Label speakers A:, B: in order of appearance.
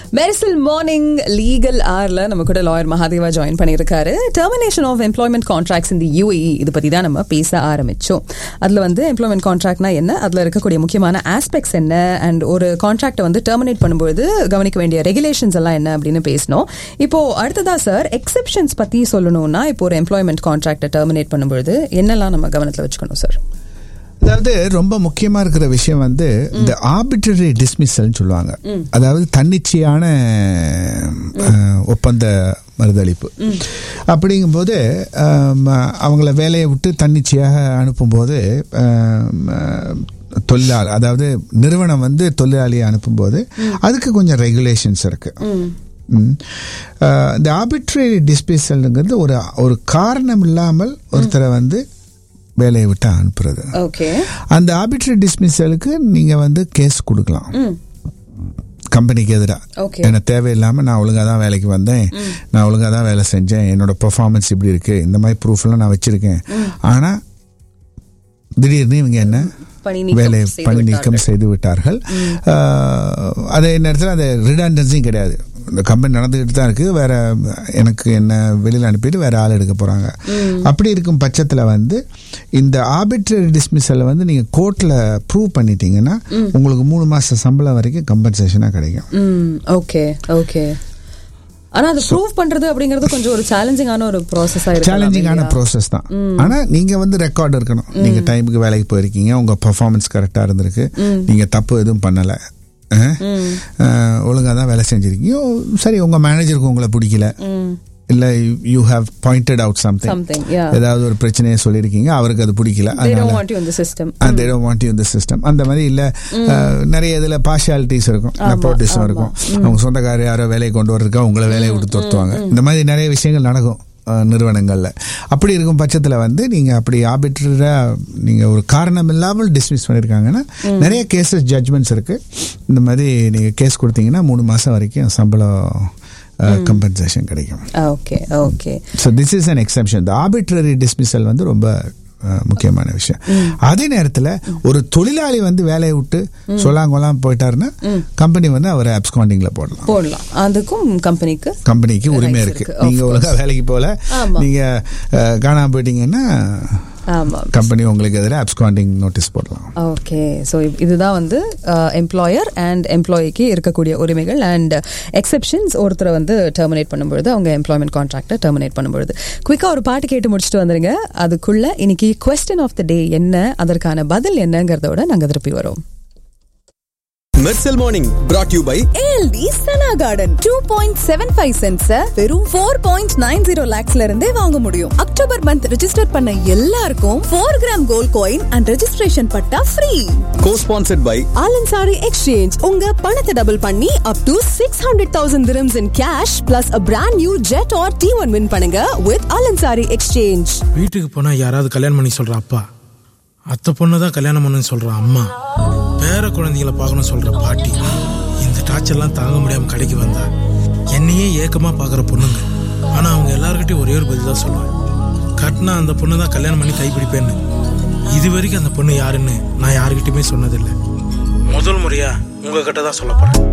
A: Mersal morning legal ஆர்ல நம்ம கூட லாயர் மகாதேவா ஜாயின் பண்ணியிருக்காரு டெர்மினேஷன் ஆஃப் எம்ப்ளாய்மெண்ட் கான்ட்ராக்ட்ஸ் இந்த யூஏஇ இது பத்தி தான் நம்ம பேச ஆரம்பிச்சோம் அதுல வந்து எம்ப்ளாய்மெண்ட் கான்ட்ராக்ட்னா என்ன அதுல இருக்கக்கூடிய முக்கியமான ஆஸ்பெக்ட்ஸ் என்ன அண்ட் ஒரு கான்ட்ராக்டை வந்து டெர்மினேட் பண்ணும்போது கவனிக்க வேண்டிய ரெகுலேஷன்ஸ் எல்லாம் என்ன அப்படின்னு பேசணும் இப்போ அடுத்ததா சார் எக்ஸெப்ஷன்ஸ் பத்தி சொல்லணும்னா இப்போ ஒரு எம்ப்ளாய்மெண்ட் கான்ட்ராக்டை டெர்மினேட் பண்ணும்போது என்னெல்லாம் நம்ம கவனத்துல வச்சுக்கணும் சார்
B: அதாவது ரொம்ப முக்கியமா இருக்கிற விஷயம் வந்து இந்த ஆர்பிட்ரரி டிஸ்மிசல்னு சொல்லுவாங்க அதாவது தன்னிச்சையான அஹ், ஒப்பந்த மறுதளிப்பு அப்படிங்கும்போது ஆம், அவங்கள வேலையை விட்டு தன்னிச்சையாக அனுப்பும்போது ஆம், தொழிலாளர் அதாவது நிறுவனம் வந்து தொழிலாளியை அனுப்பும்போது அதுக்கு கொஞ்சம் ரெகுலேஷன்ஸ் இருக்கு ம். அஹ், இந்த ஆர்பிட்ரரி டிஸ்மிசல்ங்கிறது ஒரு ஒரு காரணம் இல்லாமல் ஒருத்தரை வந்து வேலையை விட்டு அனுப்புறது
A: ஓகே
B: அந்த ஆர்பிட்ரரி டிஸ்மிசலுக்கு நீங்க வந்து கேஸ் கொடுக்கலாம் கம்பெனிக்கு எதிராக
A: Okay.
B: எனக்கு தேவையில்லாமல் நான் ஒழுங்காக தான் வேலைக்கு வந்தேன் நான் ஒழுங்காக தான் வேலை செஞ்சேன் என்னோட பெர்ஃபார்மன்ஸ் இப்படி இருக்கு இந்த மாதிரி ப்ரூஃப்லாம் நான் வச்சிருக்கேன் ஆனால் திடீர்னு இவங்க என்ன
A: பணி நீக்கம்
B: வேலை
A: செய்து
B: பணி
A: விட்டார்கள்.
B: நீக்கம் செய்து விட்டார்கள் ஆஹ், அதே நேரத்தில் அது ரிடாண்டன்சியும் கிடையாது இந்த கம்பெனி நடந்துக்கிட்டு தான் இருக்கு வேற எனக்கு என்ன வெளியில் அனுப்பிட்டு வேற ஆள் எடுக்க போறாங்க அப்படி இருக்கும் பட்சத்தில் வந்து இந்த ஆர்பிட்ரரி டிஸ்மிஸலை வந்து நீங்க கோர்ட்ல ப்ரூவ் பண்ணிட்டீங்கன்னா உங்களுக்கு மூணு மாசம் சம்பளம் வரைக்கும் கம்பன்சேஷனாக கிடைக்கும்
A: ம் ஓகே ஓகே ஆனா அது ப்ரூவ் பண்றது அப்படிங்கிறது கொஞ்சம் ஒரு சேலஞ்சிங்கான ஒரு ப்ராசஸா இருக்கு
B: சேலஞ்சிங்கான ப்ராசஸ் தான் ஆனா நீங்க வந்து ரெக்கார்ட் இருக்கணும் நீங்க டைமுக்கு வேலைக்கு போயிருக்கீங்க உங்க பெர்ஃபார்மன்ஸ் கரெக்டா இருந்திருக்கு நீங்க தப்பு எதுவும் பண்ணல ஒழுங்காக தான் வேலை செஞ்சிருக்கீங்க ஓ, சரி உங்க மேனேஜருக்கு உங்களை பிடிக்கல இல்ல you have pointed out something
A: something yeah
B: ஏதாவது ஒரு பிரச்சனையை சொல்லியிருக்கீங்க அவருக்கு அது பிடிக்கல
A: they don't
B: அதனால
A: want you in the system
B: and they don't want you in the system அந்த மாதிரி இல்ல அஹ், நிறைய இதுல பார்ஷியாலிட்டிஸ் இருக்கும் நெப்போட்டிசம் இருக்கும் அவங்க சொந்தக்காரர் யாரோ வேலையை கொண்டு வர்றதுக்கா உங்களை வேலையை விட்டு துரத்துவாங்க இந்த மாதிரி நிறைய விஷயங்கள் நடக்கும் அஹ், நிறுவனங்கள்ல அப்படி இருக்கும் பட்சத்துல வந்து நீங்க அப்படி ஆர்பிட்ரா நீங்க ஒரு காரணம் இல்லாமல் டிஸ்மிஸ் பண்ணிருக்காங்கன்னா நிறைய கேசஸ் ஜட்மெண்ட்ஸ் இருக்கு இந்த மாதிரி நீங்க கேஸ் கொடுத்தீங்கன்னா மூணு மாசம் வரைக்கும் சம்பளம் கம்பன்சேஷன் கிடைக்கும்
A: okay okay
B: so this is an exception இந்த ஆர்பிட்ரரி டிஸ்மிசல் வந்து ரொம்ப அஹ், முக்கியமான விஷயம் அதே நேரத்தில் ஒரு தொழிலாளி வந்து வேலையை விட்டு சொல்லாங்கொல்லாம் போயிட்டாருன்னா கம்பெனி வந்து அவரை அப்ஸ்காண்டிங்ல போடலாம்
A: போடலாம் அதுக்கும் கம்பெனிக்கு
B: கம்பெனிக்கு உரிமை
A: Rights
B: இருக்கு
A: இருக்கு, of
B: நீங்க ஒழுங்கா வேலைக்கு போல
A: ஆமா.
B: நீங்க அஹ், காணாம போயிட்டீங்கன்னா
A: ஆமா
B: கம்பெனி உங்களுக்கு எதிராக அப்ஸ்காண்டிங் நோட்டீஸ் போடலாம்
A: ஓகே ஸோ இதுதான் வந்து எம்ப்ளாயர் அண்ட் எம்ப்ளாயிக்கு இருக்கக்கூடிய உரிமைகள் அண்ட் எக்ஸெப்ஷன்ஸ் ஒருத்தரை வந்து டெர்மினேட் பண்ணும்பொழுது அவங்க எம்ப்ளாய்மெண்ட் கான்ட்ராக்டை டெர்மினேட் பண்ணும்பொழுது குயிக்காக ஒரு பாட்டு கேட்டு முடிச்சுட்டு வந்துருங்க அதுக்குள்ள இன்னைக்கு கொஸ்டின் ஆஃப் த டே என்ன அதற்கான பதில் என்னங்கிறதோட நாங்கள் திருப்பி வரோம்
C: Mersal morning brought you by
D: ALT Sana garden two point seven five cents வெறும் ஃபோர் பாயிண்ட் நைன் ஜீரோ லேக்ஸ்ல இருந்தே வாங்க முடியும் அக்டோபர் மந்த் ரெஜிஸ்டர் பண்ண எல்லாருக்கும் four gram gold coin and registration patta free
C: co sponsored by
D: Al Ansari exchange உங்க பணத்தை டபுள் பண்ணி up to six hundred thousand dirhams in cash plus a brand new Jetour T one win பண்ணுங்க with Al Ansari exchange
E: வீட்டுக்கு போனா யாராவது கல்யாணம் பண்ணி சொல்ற அப்பா அத்தை பொண்ணு தான் கல்யாணம் பண்ணுன்னு சொல்ற அம்மா பேர குழந்தைகளை பார்க்கணும் சொல்ற பாட்டி இந்த டார்ச்சர்லாம் தாங்க முடியாம கடைக்கு வந்தா என்னையே ஏக்கமா பார்க்குற பொண்ணுங்க ஆனா அவங்க எல்லார்கிட்டயும் ஒரே ஒரு பதில் தான் சொல்லுவேன் கட்டினா அந்த பொண்ணு தான் கல்யாணம் பண்ணி கைப்பிடிப்பேன்னு இது வரைக்கும் அந்த பொண்ணு யாருன்னு நான் யாருக்கிட்டயுமே சொன்னதில்லை முதல் முறையா உங்ககிட்ட தான் சொல்ல போறேன்